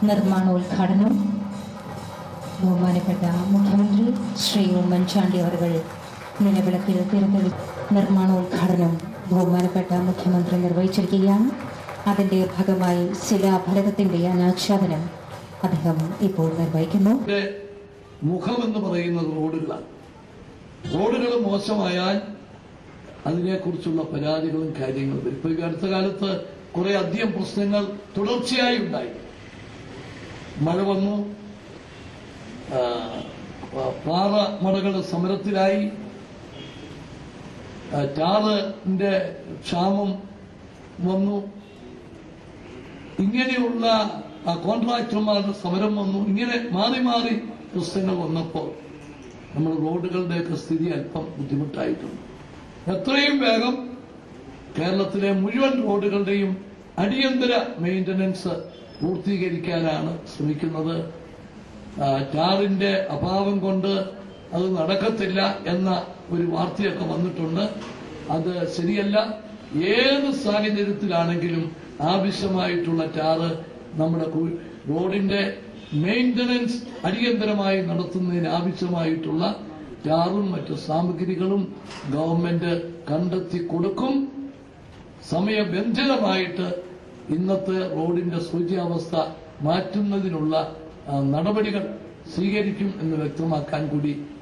നിർമ്മാണോദ്ഘാടനം ബഹുമാനപ്പെട്ട മുഖ്യമന്ത്രി ശ്രീ ഉമ്മൻചാണ്ടി അവർ നിലവിളക്കിൽ തിരുത്തെളി നിർമ്മാണോദ്ഘാടനം ബഹുമാനപ്പെട്ട മുഖ്യമന്ത്രി നിർവഹിച്ചിരിക്കുകയാണ് അതിന്റെ ഭാഗമായി ശിലാഫലകത്തിന്റെ അനാച്ഛാദനം അദ്ദേഹം ഇപ്പോൾ നിർവഹിക്കുന്നു ഇതിന്റെ മുഖമെന്ന് പറയുന്നത് റോഡുകളാണ് റോഡുകൾ മോശമായാൽ അതിനെക്കുറിച്ചുള്ള പരാതികളും കാര്യങ്ങളും വരും ഇപ്പൊ ഈ അടുത്ത കാലത്ത് കുറെ അധികം പ്രശ്നങ്ങൾ തുടർച്ചയായി ഉണ്ടായി മഴ വന്നു ആ, പ- പാറ മടകൾ സമരത്തിലായി ആ, ടാറിന്റെ ക്ഷാമം വന്നു ഇങ്ങനെയുള്ള ആ, കോൺട്രാക്ടർമാരുടെ സമരം വന്നു ഇങ്ങനെ മാറി മാറി പ്രശ്നങ്ങൾ വന്നപ്പോൾ നമ്മൾ റോഡുകളുടെയൊക്കെ സ്ഥിതി അല്പം ബുദ്ധിമുട്ടായിട്ടുണ്ട് എത്രയും വേഗം കേരളത്തിലെ മുഴുവൻ റോഡുകളുടെയും അടിയന്തര മെയിന്റനൻസ് പൂർത്തീകരിക്കാനാണ് ശ്രമിക്കുന്നത് ആ, ടാറിന്റെ അഭാവം കൊണ്ട് അത് നടക്കത്തില്ല എന്ന ഒരു വാർത്തയൊക്കെ വന്നിട്ടുണ്ട് അത് ശരിയല്ല ഏത് സാഹചര്യത്തിലാണെങ്കിലും ആവശ്യമായിട്ടുള്ള ടാറ് നമ്മുടെ കു- റോഡിന്റെ മെയിന്റനൻസ് അടിയന്തരമായി നടത്തുന്നതിന് ആവശ്യമായിട്ടുള്ള ടാറും മറ്റു സാമഗ്രികളും ഗവൺമെന്റ് കണ്ടെത്തി കൊടുക്കും സമയബന്ധിതമായിട്ട് ഇന്നത്തെ റോഡിന്റെ ശുചിയാവസ്ഥ മാറ്റുന്നതിനുള്ള ആ, നടപടികൾ സ്വീകരിക്കും എന്ന് വ്യക്തമാക്കാൻ കൂടി